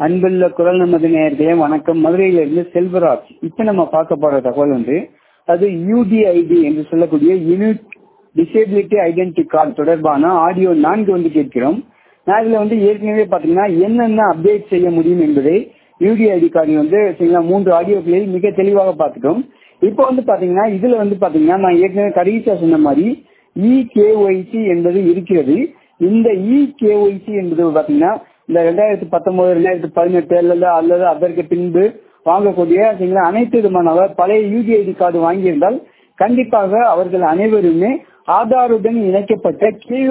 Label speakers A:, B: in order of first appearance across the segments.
A: அன்புள்ள குரல் நமது நேயர்களே வணக்கம் மதுரையிலிருந்து செல்வராஜ் இப்ப நம்ம பார்க்க போற தகவல் வந்து அது யூடிஐடி என்று சொல்லக்கூடிய யூனிட் டிசேபிலிட்டி ஐடென்டி கார்டு தொடர்பான ஆடியோ நான்கு வந்து கேட்கிறோம் நான் இதுல வந்து ஏற்கனவே பாத்தீங்கன்னா என்னென்ன அப்டேட் செய்ய முடியும் என்பதை யூடிஐடி கார்டில் வந்து சரிங்களா மூன்று ஆடியோக்களில் மிக தெளிவாக பார்த்துட்டோம் இப்போ வந்து பாத்தீங்கன்னா இதுல வந்து பாத்தீங்கன்னா நான் ஏற்கனவே கடைசியா சொன்ன மாதிரி இ கேஒய்சி என்பது இருக்கிறது இந்த இ கேஒய்சி என்பது பாத்தீங்கன்னா இந்த ரெண்டாயிரத்தி பத்தொன்பது ரெண்டாயிரத்தி பதினெட்டு அல்லது அல்லது அதற்கு பின்பு வாங்கக்கூடிய சரிங்களா அனைத்து விதமான பழைய யூடிஐடி கார்டு வாங்கியிருந்தால் கண்டிப்பாக அவர்கள் அனைவருமே ஆதாருடன் இணைக்கப்பட்ட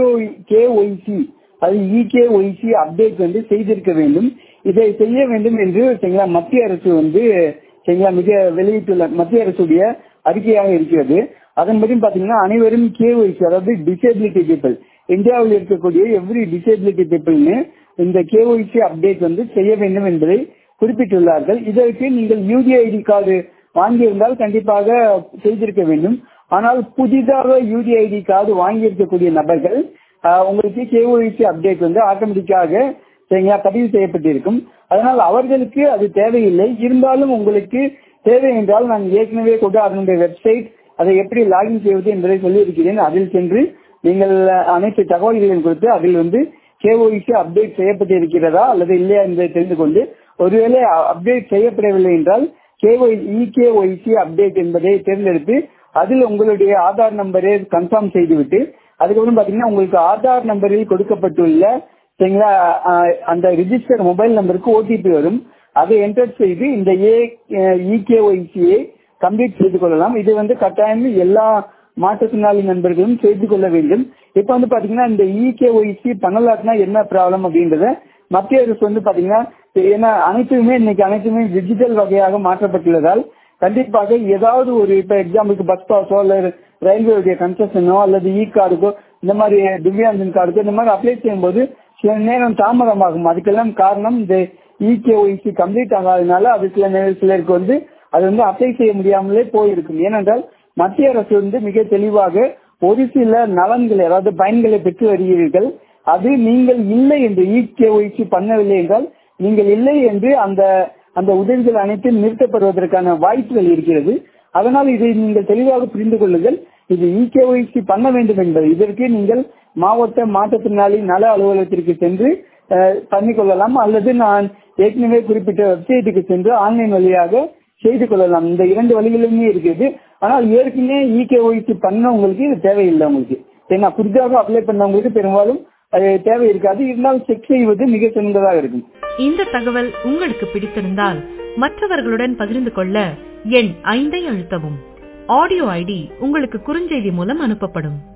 A: கேஒய்சி அது இகேஒய்சி அப்டேட் வந்து செய்திருக்க வேண்டும் இதை செய்ய வேண்டும் என்று சரிங்களா மத்திய அரசு வந்து சரிங்களா மிக வெளியிட்டுள்ள மத்திய அரசுடைய அறிக்கையாக இருக்கிறது அதன்படி பாத்தீங்கன்னா அனைவரும் கேஒய்சி அதாவது டிசேபிலிட்டி பீப்புள் இந்தியாவில் இருக்கக்கூடிய எவ்ரி டிசேபிலிட்டி பீப்புள்னு இந்த கேஒய்சி அப்டேட் வந்து செய்ய வேண்டும் என்பதை குறிப்பிட்டுள்ளார்கள் இதற்கு நீங்கள் யூடிஐடி கார்டு வாங்கியிருந்தால் கண்டிப்பாக செய்திருக்க வேண்டும் ஆனால் புதிதாக யூடிஐடி கார்டு வாங்கியிருக்கக்கூடிய நபர்கள் உங்களுக்கு கேஒய்சி அப்டேட் வந்து ஆட்டோமேட்டிக்காக சரிங்களா பதிவு செய்யப்பட்டிருக்கும் அதனால் அவர்களுக்கு அது தேவையில்லை இருந்தாலும் உங்களுக்கு தேவை என்றால் நான் ஏற்கனவே கூட அதனுடைய வெப்சைட் அதை எப்படி லாகின் செய்வது என்பதை சொல்லியிருக்கிறேன் அதில் சென்று நீங்கள் அனைத்து தகவல்களையும் கொடுத்து அதில் வந்து கேஒய்சி அப்டேட் செய்யப்பட்டிருக்கிறதா அல்லது இல்லையா என்பதை தெரிந்து கொண்டு ஒருவேளை அப்டேட் செய்யப்படவில்லை என்றால் கேஒய் இகேஒய்சி அப்டேட் என்பதை தேர்ந்தெடுத்து அதில் உங்களுடைய ஆதார் நம்பரை கன்ஃபார்ம் செய்துவிட்டு அதுக்கப்புறம் பாத்தீங்கன்னா உங்களுக்கு ஆதார் நம்பரில் கொடுக்கப்பட்டுள்ள சரிங்களா அந்த ரிஜிஸ்டர் மொபைல் நம்பருக்கு ஓடிபி வரும் அதை என்டர் செய்து இந்த ஏ இகேஒய்சியை கம்ப்ளீட் செய்து கொள்ளலாம் இது வந்து கட்டாயம் எல்லா மாற்றுத்திறனாளி நண்பர்களும் செய்து கொள்ள வேண்டும் இப்ப வந்து பாத்தீங்கன்னா இந்த இகேஒய்சி பண்ணலாட்டினா என்ன ப்ராப்ளம் அப்படின்றத மத்திய அரசு வந்து பாத்தீங்கன்னா ஏன்னா அனைத்துமே இன்னைக்கு அனைத்துமே டிஜிட்டல் வகையாக மாற்றப்பட்டுள்ளதால் கண்டிப்பாக ஏதாவது ஒரு இப்ப எக்ஸாம்பிளுக்கு பஸ் பாஸோ அல்லது ரயில்வேடைய கன்செஷனோ அல்லது இ கார்டுக்கோ இந்த மாதிரி திவ்யாங்கன் கார்டுக்கோ இந்த மாதிரி அப்ளை செய்யும்போது சில நேரம் தாமதமாகும் அதுக்கெல்லாம் காரணம் இந்த இகேஒய்சி கம்ப்ளீட் ஆகாதனால அது சில சிலருக்கு வந்து அது வந்து அப்ளை செய்ய முடியாமலே போயிருக்கும் ஏனென்றால் மத்திய அரசு வந்து மிக தெளிவாக ஒரு சில நலன்களை அதாவது பயன்களை பெற்று வருகிறீர்கள் அது நீங்கள் இல்லை என்று இகேஒய்சி பண்ணவில்லை என்றால் நீங்கள் இல்லை என்று அந்த அந்த உதவிகள் அனைத்தும் நிறுத்தப்படுவதற்கான வாய்ப்புகள் இருக்கிறது அதனால் இதை நீங்கள் தெளிவாக புரிந்து கொள்ளுங்கள் இது இகேஒய்சி பண்ண வேண்டும் என்பது இதற்கு நீங்கள் மாவட்ட மாற்றுத்திறனாளி நல அலுவலகத்திற்கு சென்று பண்ணிக்கொள்ளலாம் அல்லது நான் ஏற்கனவே குறிப்பிட்ட வெப்சைட்டுக்கு சென்று ஆன்லைன் வழியாக செய்து கொள்ளலாம் இந்த இரண்டு வழிகளுமே இருக்குது ஆனால் ஏற்கனவே இகேஒய்சி பண்ணவங்களுக்கு இது தேவையில்லை உங்களுக்கு ஏன்னா புதிதாக அப்ளை பண்ணவங்களுக்கு பெரும்பாலும் அது தேவை இருக்காது இருந்தாலும் செக் செய்வது மிக சிறந்ததாக இருக்கும்
B: இந்த தகவல் உங்களுக்கு பிடித்திருந்தால் மற்றவர்களுடன் பகிர்ந்து கொள்ள எண் ஐந்தை அழுத்தவும் ஆடியோ ஐடி உங்களுக்கு குறுஞ்செய்தி மூலம் அனுப்பப்படும்